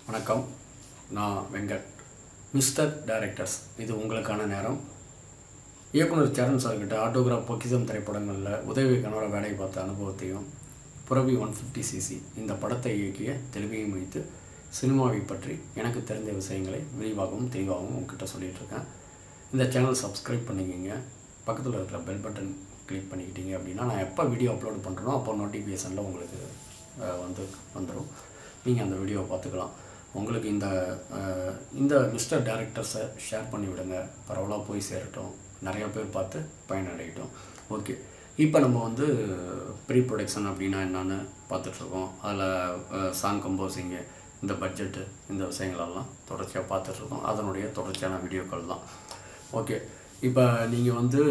வணக்கம் நான் Venkat mister directors இது உங்களுக்கான நேரம் இயக்குனர் சரண் சார்கிட்ட ஆட்டோகிராஃப் பொக்கிசம் திரைப்படங்களில் உதவி கணவர வேலை பார்த்த அனுபவத்தையும் புரவி ஒன் ஃபிஃப்டி சிசி இந்த படத்தை இயக்கிய தெளிவையும் வைத்து சினிமாவை பற்றி எனக்கு தெரிந்த விஷயங்களை விரிவாகவும் தெளிவாகவும் உங்ககிட்ட சொல்லிட்டு இருக்கேன் இந்த சேனல் சப்ஸ்கிரைப் பண்ணிக்கோங்க பக்கத்தில் இருக்கிற பெல் பட்டன் கிளிக் பண்ணிக்கிட்டீங்க அப்படின்னா நான் எப்போ வீடியோ அப்லோட் பண்ணுறனோ அப்போ நோட்டிஃபிகேஷனில் உங்களுக்கு அஹ், வந்து வந்துடும் நீங்கள் அந்த வீடியோவை பார்த்துக்கலாம் உங்களுக்கு இந்த அஹ், இந்த மிஸ்டர் டேரக்டர்ஸை ஷேர் பண்ணி விடுங்க பரவலாக போய் சேரட்டும் நிறையா பேர் பார்த்து பயனடையட்டும் ஓகே இப்போ நம்ம வந்து ப்ரீ ப்ரொடக்ஷன் அப்படின்னா என்னன்னு பார்த்துட்ருக்கோம் அதில் சாங் கம்போசிங்கு இந்த பட்ஜெட்டு இந்த விஷயங்களெல்லாம் தொடர்ச்சியாக பார்த்துட்ருக்கோம் அதனுடைய தொடர்ச்சியான வீடியோக்கள் தான் ஓகே இப்போ நீங்கள் வந்து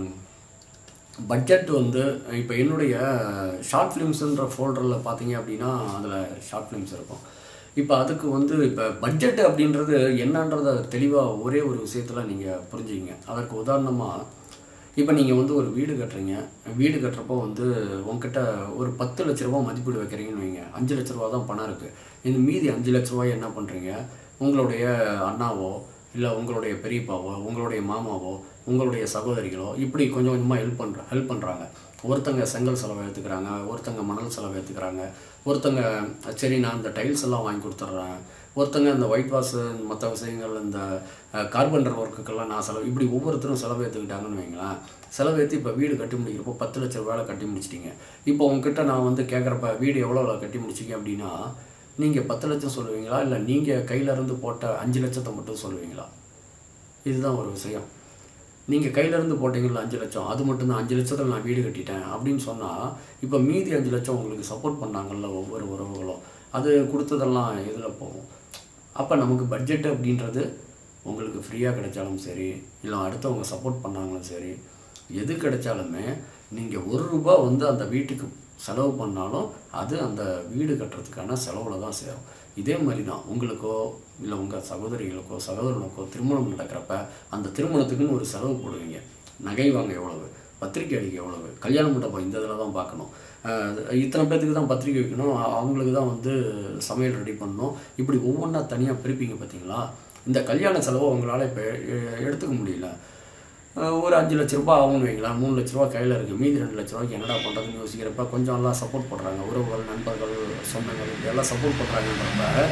பட்ஜெட் வந்து இப்போ என்னுடைய ஷார்ட் ஃபிலிம்ஸுன்ற ஃபோல்டரில் பார்த்தீங்க அப்படின்னா அதில் ஷார்ட் ஃபிலிம்ஸ் இருக்கும் இப்போ அதுக்கு வந்து இப்போ பட்ஜெட் அப்படின்றது என்னன்றத தெளிவாக ஒரே ஒரு விஷயத்தில் நீங்கள் புரிஞ்சுக்கிங்க அதற்கு உதாரணமாக இப்போ நீங்கள் வந்து ஒரு வீடு கட்டுறீங்க வீடு கட்டுறப்போ வந்து உங்ககிட்ட ஒரு பத்து லட்ச ரூபா மதிப்பீடு வைக்கிறீங்கன்னு வைங்க அஞ்சு லட்ச ரூபா தான் பணம் இருக்குது இந்த மீதி அஞ்சு லட்ச ரூபாய் என்ன பண்ணுறீங்க உங்களுடைய அண்ணாவோ இல்லை உங்களுடைய பெரியப்பாவோ உங்களுடைய மாமாவோ உங்களுடைய சகோதரிகளோ இப்படி கொஞ்சம் கொஞ்சமாக ஹெல்ப் பண்ணுற ஹெல்ப் பண்ணுறாங்க ஒருத்தங்க செங்கல் செலவை ஏற்றுக்கிறாங்க ஒருத்தங்க மணல் செலவை ஏற்றுக்கிறாங்க ஒருத்தங்க சரி நான் இந்த டைல்ஸ் எல்லாம் வாங்கி கொடுத்துட்றேன் ஒருத்தங்க இந்த ஒயிட் வாஷு மற்ற விஷயங்கள் இந்த கார்பெண்டர் ஒர்க்குக்கெல்லாம் நான் செலவு இப்படி ஒவ்வொருத்தரும் செலவு ஏற்றுக்கிட்டாங்கன்னு வைங்களேன் செலவு ஏற்றி இப்போ வீடு கட்டி முடிக்கிறப்போ பத்து லட்ச ரூபாயில் கட்டி முடிச்சிட்டிங்க இப்போ உங்ககிட்ட நான் வந்து கேட்குறப்ப வீடு எவ்வளோ கட்டி முடிச்சிங்க அப்படின்னா நீங்கள் பத்து லட்சம் சொல்லுவீங்களா இல்லை நீங்கள் கையில இருந்து போட்ட அஞ்சு லட்சத்தை மட்டும் சொல்லுவீங்களா இதுதான் ஒரு விஷயம் நீங்கள் கையிலேருந்து போட்டிங்கல்ல அஞ்சு லட்சம் அது மட்டும்தான் அஞ்சு லட்சத்தில் நான் வீடு கட்டிட்டேன் அப்படின்னு சொன்னால் இப்போ மீதி அஞ்சு லட்சம் உங்களுக்கு சப்போர்ட் பண்ணாங்கல்ல ஒவ்வொரு உறவுகளும் அது கொடுத்ததெல்லாம் இதில் போகும் அப்போ நமக்கு பட்ஜெட் அப்படின்றது உங்களுக்கு ஃப்ரீயாக கிடைச்சாலும் சரி இல்லை அடுத்தவங்க சப்போர்ட் பண்ணாங்களும் சரி எது கிடைச்சாலுமே நீங்கள் ஒரு ரூபா வந்து அந்த வீட்டுக்கு செலவு பண்ணாலும் அது அந்த வீடு கட்டுறதுக்கான செலவில் தான் சேரும் இதே மாதிரி தான் உங்களுக்கோ இல்லை உங்கள் சகோதரிகளுக்கோ சகோதரனுக்கோ திருமணம் நடக்கிறப்ப அந்த திருமணத்துக்குன்னு ஒரு செலவு போடுவீங்க நகை வாங்க எவ்வளவு பத்திரிக்கை அடிக்க எவ்வளவு கல்யாண மண்டபம் இந்த இதில் தான் பார்க்கணும் அஹ் இத்தனை பேர்த்துக்கு தான் பத்திரிக்கை வைக்கணும் அ- அவங்களுக்கு தான் வந்து சமையல் ரெடி பண்ணணும் இப்படி ஒவ்வொன்றா தனியாக பிரிப்பீங்க பார்த்தீங்களா இந்த கல்யாண செலவை உங்களால் இப்போ எடுத்துக்க முடியல அஹ் ஒரு அஞ்சு லட்ச ரூபாய் ஆகும்னு வைங்களேன் மூணு லட்ச ரூபா கையில் இருக்குது மீதி ரெண்டு லட்ச ரூபாய்க்கு என்னடா பண்ணுறதுன்னு யோசிக்கிறப்ப கொஞ்சம் எல்லாம் சப்போர்ட் பண்ணுறாங்க உறவுகள் நண்பர்கள் சொந்தங்கள் இப்படி எல்லாம் சப்போர்ட் பண்ணுறாங்கன்றப்ப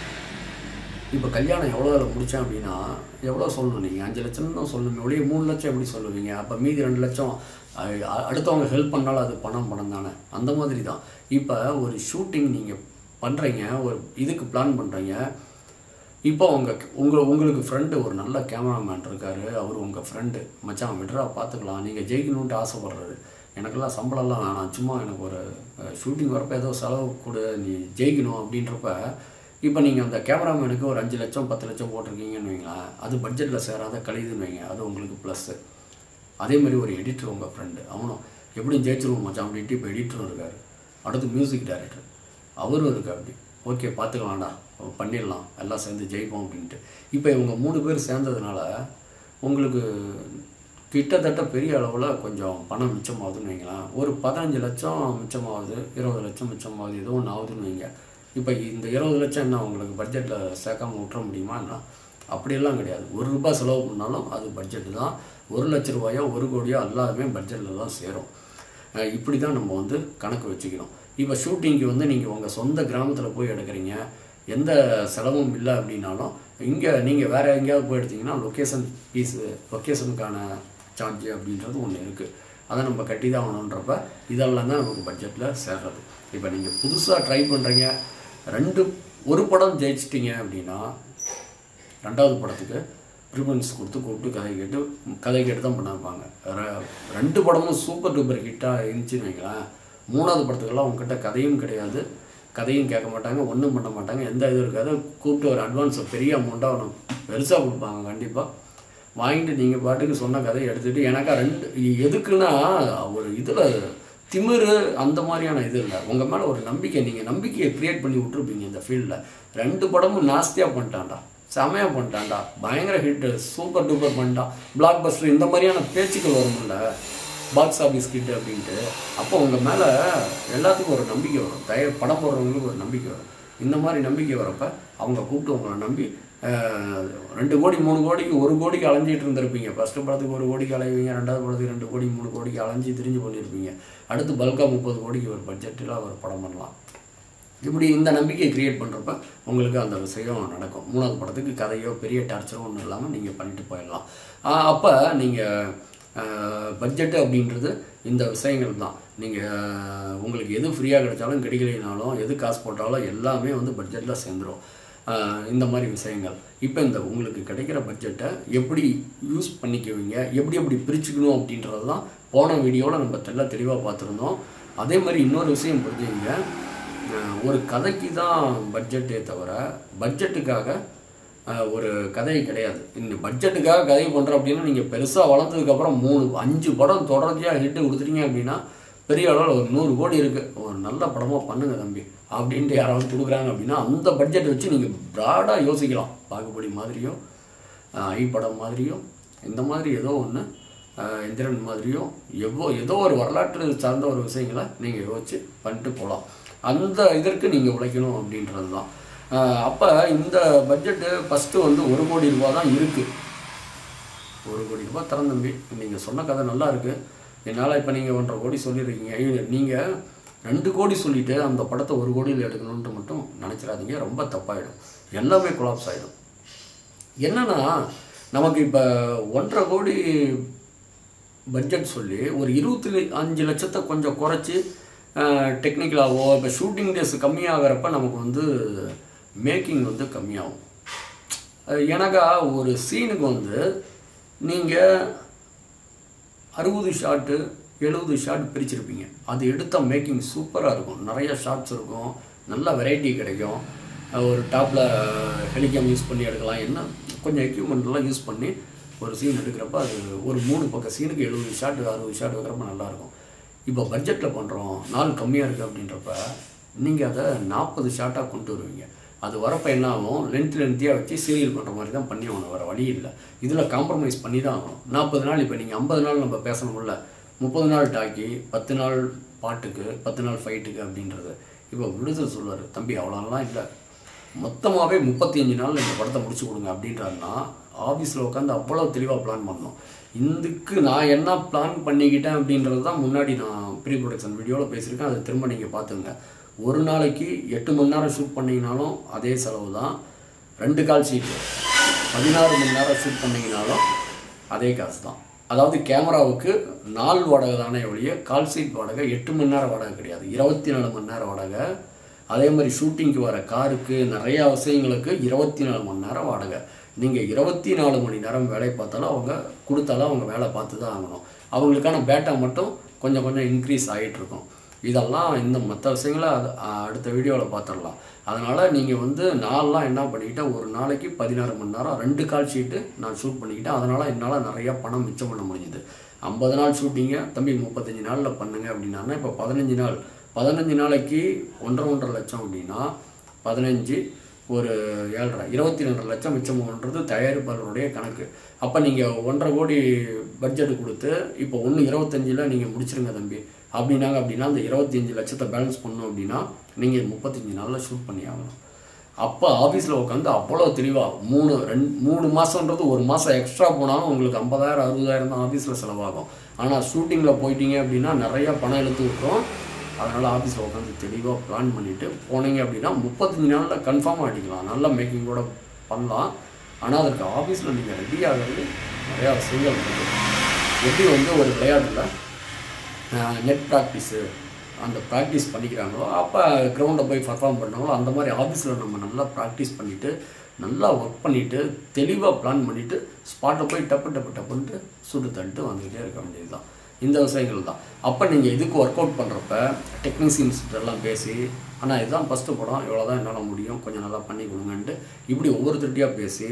இப்போ கல்யாணம் எவ்வளோ அதில் முடித்தேன் அப்படின்னா எவ்வளோ சொல்லணும் நீங்கள் அஞ்சு லட்சம் தான் சொல்லணும் ஒளிய மூணு லட்சம் எப்படி சொல்லுவீங்க அப்போ மீதி ரெண்டு லட்சம் அஹ், அ- அடுத்தவங்க ஹெல்ப் பண்ணாலும் அது பணம் பணம் தானே அந்த மாதிரி தான் இப்போ ஒரு ஷூட்டிங் நீங்கள் பண்ணுறீங்க ஒரு இதுக்கு பிளான் பண்ணுறீங்க இப்போ உங்கள் உங்கள் உங்களுக்கு ஃப்ரெண்டு ஒரு நல்ல கேமராமேன் இருக்காரு அவர் உங்கள் ஃப்ரெண்டு மச்சான் விட்றா பார்த்துக்கலாம் நீங்கள் ஜெயிக்கணுன்ட்டு ஆசைப்படுறாரு எனக்கெல்லாம் சம்பளம்லாம் வேணாம் சும்மா எனக்கு ஒரு ஷூட்டிங் வரப்போ ஏதோ செலவு கொடு நீ ஜெயிக்கணும் அப்படின்றப்ப இப்போ நீங்கள் அந்த கேமராமேனுக்கு ஒரு அஞ்சு லட்சம் பத்து லட்சம் போட்டிருக்கீங்கன்னு வைங்களேன் அது பட்ஜெட்டில் சேராத கழிதுன்னு வைங்க அது உங்களுக்கு ப்ளஸ்ஸு அதே மாதிரி ஒரு எடிட்டர் உங்கள் ஃப்ரெண்டு அவனும் எப்படியும் ஜெயிச்சிருவோம் மச்சான் அப்படின்ட்டு இப்போ எடிட்டரும் இருக்கார் அடுத்து மியூசிக் டைரக்டர் அவரும் இருக்கு அப்படி ஓகே பார்த்துக்கலாம்டா பண்ணிடலாம் எல்லாம் சேர்ந்து ஜெயிப்போம் அப்படின்ட்டு இப்போ இவங்க மூணு பேர் சேர்ந்ததுனால உங்களுக்கு கிட்டத்தட்ட பெரிய அளவில் கொஞ்சம் பணம் மிச்சமாகுதுன்னு வைங்களேன் ஒரு பதினஞ்சு லட்சம் மிச்சமாகுது இருபது லட்சம் மிச்சமாகுது ஏதோ ஒன்று ஆகுதுன்னு வைங்க இப்போ இந்த இருபது லட்சம் என்ன உங்களுக்கு பட்ஜெட்டில் சேர்க்காம விட்டுற முடியுமா என்ன அப்படியெல்லாம் கிடையாது ஒரு ரூபாய் செலவு பண்ணாலும் அது பட்ஜெட்டு தான் ஒரு லட்ச ரூபாயோ ஒரு கோடியோ எல்லாமே பட்ஜெட்டில் தான் சேரும் அஹ் இப்படி தான் நம்ம வந்து கணக்கு வச்சுக்கணும் இப்போ ஷூட்டிங்க்கு வந்து நீங்கள் உங்கள் சொந்த கிராமத்தில் போய் எடுக்கிறீங்க எந்த செலவும் இல்லை அப்படின்னாலும் இங்கே நீங்கள் வேறு எங்கேயாவது போய் எடுத்தீங்கன்னா லொக்கேஷன் ஃபீஸு லொக்கேஷனுக்கான சார்ஜ் அப்படின்றது ஒன்று இருக்குது அதை நம்ம கட்டி தான் ஆகணுன்றப்ப இதெல்லாம் தான் நமக்கு பட்ஜெட்டில் சேர்றது இப்போ நீங்கள் புதுசாக ட்ரை பண்ணுறீங்க ரெண்டு ஒரு படம் ஜெயிச்சிட்டிங்க அப்படின்னா ரெண்டாவது படத்துக்கு ப்ரிஃபரன்ஸ் கொடுத்து கூப்பிட்டு கதை கேட்டு கதை கேட்டு தான் பண்ண வைப்பாங்க ரெ- ரெண்டு படமும் சூப்பர் டூப்பர் ஹிட்டாக இருந்துச்சுன்னு வைங்களேன் மூணாவது படத்துக்கெல்லாம் உங்ககிட்ட கதையும் கிடையாது கதையும் கேட்க மாட்டாங்க ஒன்றும் பண்ண மாட்டாங்க எந்த இதுவும் இருக்காது கூப்பிட்டு ஒரு அட்வான்ஸ் பெரிய அமௌண்ட்டாக ஒன்று பெருசாக கொடுப்பாங்க கண்டிப்பாக வாங்கிட்டு நீங்கள் பாட்டுக்கு சொன்ன கதையை எடுத்துகிட்டு எனக்கா ரெண்டு எதுக்குன்னா ஒரு இதில் திமிரு அந்த மாதிரியான இது இல்லை உங்கள் மேலே ஒரு நம்பிக்கை நீங்கள் நம்பிக்கையை க்ரியேட் பண்ணி விட்ருப்பீங்க இந்த ஃபீல்டில் ரெண்டு படமும் நாஸ்தியாக பண்ணிட்டான்டா செமையாக பண்ணிட்டான்டா பயங்கர ஹிட்டு சூப்பர் டூப்பர் பண்ணிட்டான் பிளாக் பஸ்டர் இந்த மாதிரியான பேச்சுக்கள் வரும்ல பாக்ஸ் ஆஃபீஸ் கிட்ட அப்படின்ட்டு அப்போ உங்கள் மேலே எல்லாத்துக்கும் ஒரு நம்பிக்கை வரும் தய படம் போடுறவங்களுக்கு ஒரு நம்பிக்கை வரும் இந்த மாதிரி நம்பிக்கை வரப்ப அவங்க கூப்பிட்டு உங்களை நம்பி அஹ், ரெண்டு கோடி மூணு கோடிக்கு ஒரு கோடிக்கு அலைஞ்சிட்டு இருந்திருப்பீங்க ஃபஸ்ட்டு படத்துக்கு ஒரு கோடிக்கு அலைவீங்க ரெண்டாவது படத்துக்கு ரெண்டு கோடி மூணு கோடிக்கு அலைஞ்சு திரிஞ்சு பண்ணியிருப்பீங்க அடுத்து பல்காக முப்பது கோடிக்கு ஒரு பட்ஜெட்டில் ஒரு படம் பண்ணலாம் இப்படி இந்த நம்பிக்கையை கிரியேட் பண்ணுறப்ப உங்களுக்கு அந்த விஷயம் நடக்கும் மூணாவது படத்துக்கு கதையோ பெரிய டார்ச்சரோ ஒன்றும் இல்லாமல் நீங்கள் பண்ணிட்டு போயிடலாம் அப்போ நீங்கள் பட்ஜெட்டு அப்படின்றது இந்த விஷயங்கள் தான் நீங்கள் உங்களுக்கு எது ஃப்ரீயாக கிடைச்சாலும் கிடைக்கலைனாலும் எது காசு போட்டாலும் எல்லாமே வந்து பட்ஜெட்டில் சேர்ந்துரும் ஆஹ் இந்த மாதிரி விஷயங்கள் இப்போ இந்த உங்களுக்கு கிடைக்கிற பட்ஜெட்டை எப்படி யூஸ் பண்ணிக்குவீங்க எப்படி எப்படி பிரிச்சுக்கணும் அப்படின்றது தான் போன வீடியோவில் நம்ம தெல்ல தெளிவாக பார்த்துருந்தோம் அதே மாதிரி இன்னொரு விஷயம் புரிஞ்சுங்க ஆஹ் ஒரு கதைக்கு தான் பட்ஜெட்டே தவிர பட்ஜெட்டுக்காக ஆஹ் ஒரு கதை கிடையாது இந்த பட்ஜெட்டுக்காக கதை பண்ணுறோம் அப்படின்னா நீங்கள் பெருசாக வளர்ந்ததுக்கப்புறம் மூணு அஞ்சு படம் தொடர்ச்சியாக ஹிட்டு கொடுத்துட்டீங்க அப்படின்னா பெரிய அளவில் ஒரு நூறு கோடி இருக்குது ஒரு நல்ல படமாக பண்ணுங்க தம்பி அப்படின்ட்டு யாராவது கொடுக்குறாங்க அப்படின்னா அந்த பட்ஜெட் வச்சு நீங்கள் ப்ராடாக யோசிக்கலாம் பாகுபலி மாதிரியோ ஆஹ் ஐ படம் மாதிரியோ இந்த மாதிரி ஏதோ ஒன்று இந்திரன் மாதிரியோ எவ்வளோ ஏதோ ஒரு வரலாற்று சார்ந்த ஒரு விஷயங்களை நீங்கள் யோசிச்சு பண்ணிட்டு போகலாம் அந்த இதற்கு நீங்கள் உழைக்கணும் அப்படின்றது தான் அப்போ இந்த பட்ஜெட்டு ஃபஸ்ட்டு வந்து ஒரு கோடி ரூபா தான் இருக்குது ஒரு கோடி ரூபாய் தரம் தம்பி நீங்கள் சொன்ன கதை நல்லா இருக்கு என்னால் இப்போ நீங்கள் ஒன்றரை கோடி சொல்லியிருக்கீங்க நீங்கள் ரெண்டு கோடி சொல்லிட்டு அந்த படத்தை ஒரு கோடியில் எடுக்கணுன்ட்டு மட்டும் நினச்சிடாதீங்க ரொம்ப தப்பாயிடும் எல்லாமே கொலாப்ஸ் ஆகிடும் என்னன்னா நமக்கு இப்போ ஒன்றரை கோடி பட்ஜெட் சொல்லி ஒரு இருபத்தி அஞ்சு லட்சத்தை கொஞ்சம் குறைச்சி டெக்னிக்கலாவோ இப்போ ஷூட்டிங் டேஸ் கம்மியாகிறப்ப நமக்கு வந்து மேக்கிங் வந்து கம்மியாகும் அஹ் எனக்கா ஒரு சீனுக்கு வந்து நீங்கள் அறுபது ஷாட்டு எழுபது ஷாட் பிரிச்சிருப்பீங்க அது எடுத்த மேக்கிங் சூப்பராக இருக்கும் நிறைய ஷாட்ஸ் இருக்கும் நல்ல வெரைட்டி கிடைக்கும் அஹ் ஒரு டாப்பில் ஹெலிகாம் யூஸ் பண்ணி எடுக்கலாம் என்ன கொஞ்சம் எக்யூப்மெண்ட்லாம் யூஸ் பண்ணி ஒரு சீன் எடுக்கிறப்ப அது ஒரு மூணு பக்கம் சீனுக்கு எழுபது ஷாட் அறுபது ஷாட் வைக்கிறப்ப நல்லாயிருக்கும் இப்போ பட்ஜெட்டில் பண்ணுறோம் நாள் கம்மியாக இருக்குது அப்படின்றப்ப நீங்கள் அதை நாற்பது ஷாட்டாக கொண்டு வருவீங்க அது வரப்போ என்ன ஆகும் லென்த் லென்த்தியாக வச்சு சீரியல் பண்ணுற மாதிரி தான் பண்ணி ஆகணும் வேறு வழி இல்லை இதில் காம்ப்ரமைஸ் பண்ணி தான் ஆகணும் நாற்பது நாள் இப்போ நீங்கள் ஐம்பது நாள் நம்ம பேசணும்ல முப்பது நாள் டாக்கி பத்து நாள் பாட்டுக்கு பத்து நாள் ஃபைட்டுக்கு அப்படின்றது இப்போ விடுதல் சொல்லுவார் தம்பி அவ்வளோலாம் இல்லை மொத்தமாகவே முப்பத்தி அஞ்சு நாளில் இந்த படத்தை முடிச்சு கொடுங்க அப்படின்றாருன்னா ஆஃபீஸில் உட்காந்து அவ்வளோ தெளிவாக பிளான் பண்ணணும் இதுக்கு நான் என்ன பிளான் பண்ணிக்கிட்டேன் அப்படின்றது தான் முன்னாடி நான் ப்ரீ ப்ரொடக்ஷன் வீடியோவில் பேசியிருக்கேன் அதை திரும்ப நீங்கள் பார்த்துங்க ஒரு நாளைக்கு எட்டு மணி நேரம் ஷூட் பண்ணிங்கனாலும் அதே செலவு தான் ரெண்டு கால் ஷீட்டு பதினாறு மணி நேரம் ஷூட் பண்ணிங்கனாலும் அதே காசு தான் அதாவது கேமராவுக்கு நாள் வாடகை தானே ஒழிய கால் சீட் வாடகை எட்டு மணி நேரம் வாடகை கிடையாது இருபத்தி நாலு மணி நேரம் வாடகை அதே மாதிரி ஷூட்டிங்க்கு வர காருக்கு நிறையா விஷயங்களுக்கு இருபத்தி நாலு மணி நேரம் வாடகை நீங்கள் இருபத்தி நாலு மணி நேரம் வேலை பார்த்தாலும் அவங்க கொடுத்தாலும் அவங்க வேலை பார்த்து தான் ஆகணும் அவங்களுக்கான பேட்டா மட்டும் கொஞ்சம் கொஞ்சம் இன்க்ரீஸ் ஆகிட்டு இருக்கும் இதெல்லாம் இந்த மற்ற விஷயங்களை அது அடுத்த வீடியோவில் பார்த்துடலாம் அதனால் நீங்கள் வந்து நான்லாம் என்ன பண்ணிக்கிட்டேன் ஒரு நாளைக்கு பதினாறு மணி நேரம் ரெண்டு கால் ஷீட்டு நான் ஷூட் பண்ணிக்கிட்டேன் அதனால் என்னால் நிறையா பணம் மிச்சம் பண்ண முடிஞ்சுது ஐம்பது நாள் ஷூட்டிங்க தம்பி முப்பத்தஞ்சு நாளில் பண்ணுங்க அப்படின்னா இப்போ பதினஞ்சு நாள் பதினஞ்சு நாளைக்கு ஒன்றரை ஒன்றரை லட்சம் அப்படின்னா பதினஞ்சு ஒரு ஏழரை இருபத்தி ரெண்டரை லட்சம் மிச்சம் பண்ணுறது தயாரிப்பாளருடைய கணக்கு அப்போ நீங்கள் ஒன்றரை கோடி பட்ஜெட் கொடுத்து இப்போ ஒன்று இருபத்தஞ்சில் நீங்கள் முடிச்சிருங்க தம்பி அப்படின்னாங்க அப்படின்னா அந்த இருபத்தஞ்சி லட்சத்தை பேலன்ஸ் பண்ணோம் அப்படின்னா நீங்கள் முப்பத்தஞ்சு நாளில் ஷூட் பண்ணி ஆகணும் அப்போ ஆஃபீஸில் உட்காந்து அவ்வளோ தெளிவாக மூணு ரெண்டு மூணு மாதன்றது ஒரு மாதம் எக்ஸ்ட்ரா போனாலும் உங்களுக்கு ஐம்பதாயிரம் அறுபதாயிரம் தான் ஆஃபீஸில் செலவாகும் ஆனால் ஷூட்டிங்கில் போயிட்டீங்க அப்படின்னா நிறையா பணம் இழுத்து விட்டுரும் அதனால் ஆஃபீஸில் உட்காந்து தெளிவாக பிளான் பண்ணிவிட்டு போனீங்க அப்படின்னா முப்பத்தஞ்சு நாளில் கன்ஃபார்மாக அடிக்கலாம் நல்ல மேக்கிங்கோட பண்ணலாம் ஆனால் அதற்கு ஆஃபீஸில் நீங்கள் ரெடி ஆகிறது நிறையா விஷயங்கள் இருக்குது எப்படி வந்து ஒரு விளையாட்டில் நெட் ப்ராக்டிஸு அந்த ப்ராக்டிஸ் பண்ணிக்கிறாங்களோ அப்போ கிரவுண்டில் போய் பர்ஃபார்ம் பண்ணாங்களோ அந்த மாதிரி ஆஃபீஸில் நம்ம நல்லா ப்ராக்டிஸ் பண்ணிவிட்டு நல்லா ஒர்க் பண்ணிவிட்டு தெளிவாக பிளான் பண்ணிவிட்டு ஸ்பாட்டில் போய் டப்பு டப்பு டப்புன்ட்டு சுட்டு தள்ளிட்டு வந்துக்கிட்டே இருக்க வேண்டியது தான் இந்த விஷயங்கள் தான் அப்போ நீங்கள் இதுக்கு ஒர்க் அவுட் பண்ணுறப்ப டெக்னீஷியன்ஸ் எல்லாம் பேசி ஆனால் இதுதான் ஃபஸ்ட்டு படம் இவ்வளோ தான் என்னால் முடியும் கொஞ்சம் நல்லா பண்ணி கொடுங்கன்ட்டு இப்படி ஒவ்வொருத்தருட்டையாக பேசி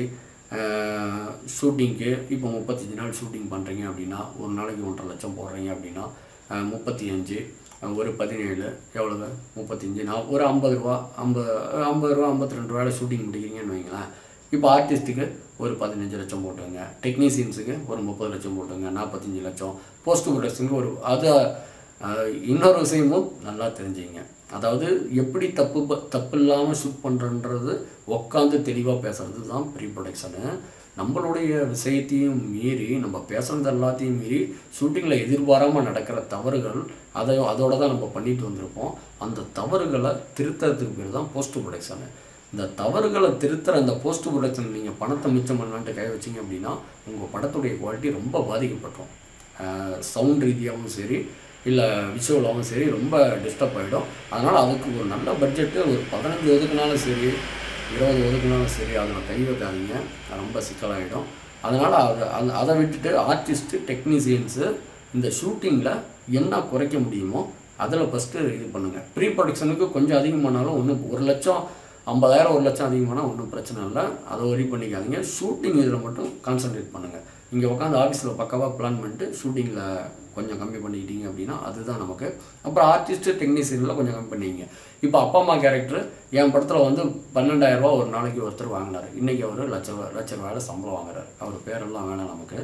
ஷூட்டிங்க்கு இப்போ முப்பத்தஞ்சு நாள் ஷூட்டிங் பண்ணுறீங்க அப்படின்னா ஒரு நாளைக்கு ஒன்றரை லட்சம் போடுறீங்க அப்படின்னா அஹ், முப்பத்தி அஞ்சு அஹ், ஒரு பதினேழு எவ்வளவு முப்பத்தஞ்சு நான் ஒரு ஐம்பது ரூபா ஐம்பது ஐம்பது ரூபா ஐம்பத்தி ரெண்டு ரூபாயில் ஷூட்டிங் முடிக்கிறீங்கன்னு வைங்களேன் இப்போ ஆர்டிஸ்ட்டுக்கு ஒரு பதினஞ்சு லட்சம் போட்டுங்க டெக்னீஷியன்ஸுக்கு ஒரு முப்பது லட்சம் போட்டுங்க நாற்பத்தஞ்சு லட்சம் போஸ்ட் ப்ரொடக்ஷனுக்கு ஒரு அது அஹ், இன்னொரு விஷயமும் நல்லா தெரிஞ்சுங்க அதாவது எப்படி தப்பு ப- தப்பு இல்லாமல் ஷூட் பண்ணுறன்றது உட்காந்து தெளிவாக பேசுறது தான் ப்ரீ ப்ரொடக்ஷனு நம்மளுடைய விஷயத்தையும் மீறி நம்ம பேசுறது எல்லாத்தையும் மீறி ஷூட்டிங்கில் எதிர்பாராமல் நடக்கிற தவறுகள் அதை அதோட தான் நம்ம பண்ணிட்டு வந்திருப்போம் அந்த தவறுகளை திருத்தறதுக்கு பேர் தான் போஸ்ட் ப்ரொடக்ஷனு இந்த தவறுகளை திருத்துற அந்த போஸ்ட் ப்ரொடக்ஷன் நீங்கள் பணத்தை மிச்சம் பண்ணலான்ட்டு கை வச்சீங்க அப்படின்னா உங்கள் படத்துடைய குவாலிட்டி ரொம்ப பாதிக்கப்பட்டுரும் சவுண்ட் ரீதியாகவும் சரி இல்லை விஷுவலாகவும் சரி ரொம்ப டிஸ்டர்ப் ஆகிடும் அதனால் அதுக்கு ஒரு நல்ல பட்ஜெட்டு ஒரு பதினஞ்சு ஒதுக்குனாலும் சரி இருபது ஒதுக்குனாலும் சரி அதில் கை வைக்காதீங்க அது ரொம்ப சிக்கலாகிடும் அதனால் அதை அந்த அதை விட்டுட்டு ஆர்டிஸ்ட்டு டெக்னீசியன்ஸு இந்த ஷூட்டிங்கில் என்ன குறைக்க முடியுமோ அதில் ஃபஸ்ட்டு இது பண்ணுங்கள் ப்ரீ ப்ரொடக்ஷனுக்கு கொஞ்சம் அதிகம் பண்ணாலும் ஒன்றும் ஒரு லட்சம் ஐம்பதாயிரம் ஒரு லட்சம் அதிகமானால் ஒன்றும் பிரச்சனை இல்லை அதை ஒரி பண்ணிக்காதீங்க ஷூட்டிங் இதில் மட்டும் கான்சென்ட்ரேட் பண்ணுங்கள் இங்கே உட்காந்து ஆஃபீஸில் பக்காவாக பிளான் பண்ணிட்டு ஷூட்டிங்கில் கொஞ்சம் கம்மி பண்ணிக்கிட்டீங்க அப்படின்னா அதுதான் நமக்கு அப்புறம் ஆர்டிஸ்ட்டு டெக்னீஷியனில் கொஞ்சம் கம்மி பண்ணிக்கிங்க இப்போ அப்பா அம்மா கேரக்டர் என் படத்தில் வந்து பன்னெண்டாயிரம் ரூபா ஒரு நாளைக்கு ஒருத்தர் வாங்கினார் இன்றைக்கி அவர் லட்ச ரூபா- லட்ச ரூபாயில் சம்பளம் வாங்குறாரு அவர் பேரெல்லாம் வேணாம் நமக்கு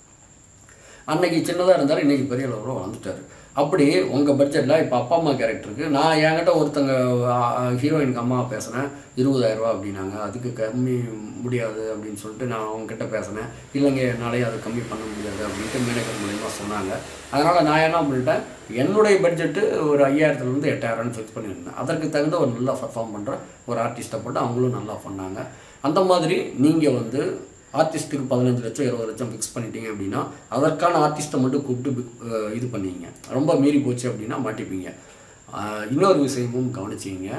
அன்னைக்கு சின்னதாக இருந்தார் இன்னைக்கு பெரிய அளவில் வளர்ந்துட்டாரு அப்படி உங்கள் பட்ஜெட்டில் இப்போ அப்பா அம்மா கேரக்டருக்கு நான் என்கிட்ட ஒருத்தங்க ஹீரோயினுக்கு அம்மா பேசினேன் இருபதாயிரரூவா அப்படின்னாங்க அதுக்கு கம்மி முடியாது அப்படின்னு சொல்லிட்டு நான் அவங்ககிட்ட பேசினேன் இல்லைங்க என்னாலே அது கம்மி பண்ண முடியாது அப்படின்ட்டு மேனேஜர் மூலியமாக சொன்னாங்க அதனால் நான் என்ன பண்ணிட்டேன் என்னுடைய பட்ஜெட்டு ஒரு ஐயாயிரத்துலேருந்து எட்டாயிரம்னு ஃபிக்ஸ் பண்ணியிருந்தேன் அதற்கு தகுந்த ஒரு நல்லா பர்ஃபார்ம் பண்ணுற ஒரு ஆர்டிஸ்ட்டை போட்டு அவங்களும் நல்லா பண்ணாங்க அந்த மாதிரி நீங்கள் வந்து ஆர்டிஸ்ட்டுக்கு பதினஞ்சு லட்சம் இருபது லட்சம் ஃபிக்ஸ் பண்ணிட்டீங்க அப்படின்னா அதற்கான ஆர்டிஸ்ட்டை மட்டும் கூப்பிட்டு book, அஹ், இது பண்ணீங்க ரொம்ப மீறி போச்சு அப்படின்னா மாட்டிப்பீங்க அஹ், இன்னொரு விஷயமும் கவனிச்சிங்க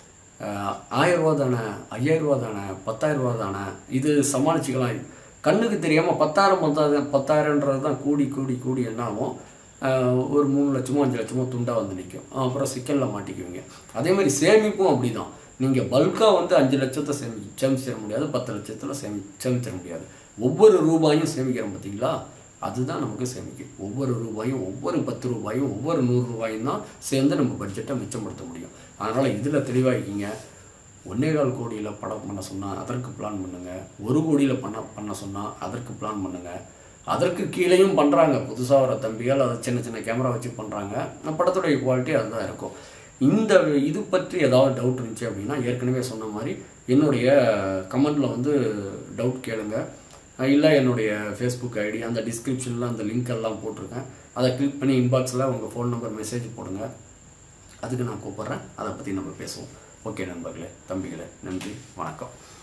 ஆயிரம் ரூபா தானே ஐயாயிரம் ரூபா தானே பத்தாயிரம் ரூபா தானே இது சமாளிச்சுக்கலாம் கண்ணுக்கு தெரியாமல் பத்தாயிரம் பத்தாயிரம் பத்தாயிரன்றது தான் கூடி கூடி கூடி என்ன ஆகும் அஹ், ஒரு மூணு லட்சமோ அஞ்சு லட்சமோ துண்டாக வந்து நிற்கும் அப்புறம் சிக்கலில் மாட்டிக்குவீங்க அதே மாதிரி சேமிப்பும் அப்படி தான் நீங்கள் பல்காக வந்து அஞ்சு லட்சத்தை சேமி சேமிச்சிட முடியாது பத்து லட்சத்தில் சேமி சேமிச்சிட முடியாது ஒவ்வொரு ரூபாயும் சேமிக்கிறோம் பார்த்தீங்களா அதுதான் நமக்கு சேமிக்கும் ஒவ்வொரு ரூபாயும் ஒவ்வொரு பத்து ரூபாயும் ஒவ்வொரு நூறு ரூபாயும் தான் சேர்ந்து நம்ம பட்ஜெட்டை மிச்சப்படுத்த முடியும் அதனால் இதில் தெளிவாகிக்கிங்க ஒன்னே கால் கோடியில் படம் பண்ண சொன்னால் அதற்கு பிளான் பண்ணுங்கள் ஒரு கோடியில் பண்ண பண்ண சொன்னால் அதற்கு பிளான் பண்ணுங்கள் அதற்கு கீழேயும் பண்ணுறாங்க புதுசாக வர தம்பிகள் அதை சின்ன சின்ன கேமரா வச்சு பண்ணுறாங்க படத்துடைய குவாலிட்டி அதுதான் இருக்கும் இந்த இது பற்றி ஏதாவது டவுட் இருந்துச்சு அப்படின்னா ஏற்கனவே சொன்ன மாதிரி என்னுடைய கமெண்டில் வந்து டவுட் கேளுங்க இல்லை என்னுடைய ஃபேஸ்புக் ஐடி அந்த டிஸ்கிரிப்ஷனில் அந்த லிங்க் எல்லாம் போட்டிருக்கேன் அதை கிளிக் பண்ணி இன்பாக்ஸில் உங்கள் ஃபோன் நம்பர் மெசேஜ் போடுங்க அதுக்கு நான் கூப்பிட்றேன் அதை பற்றி நம்ம பேசுவோம் ஓகே நண்பர்களே தம்பிகளே நன்றி வணக்கம்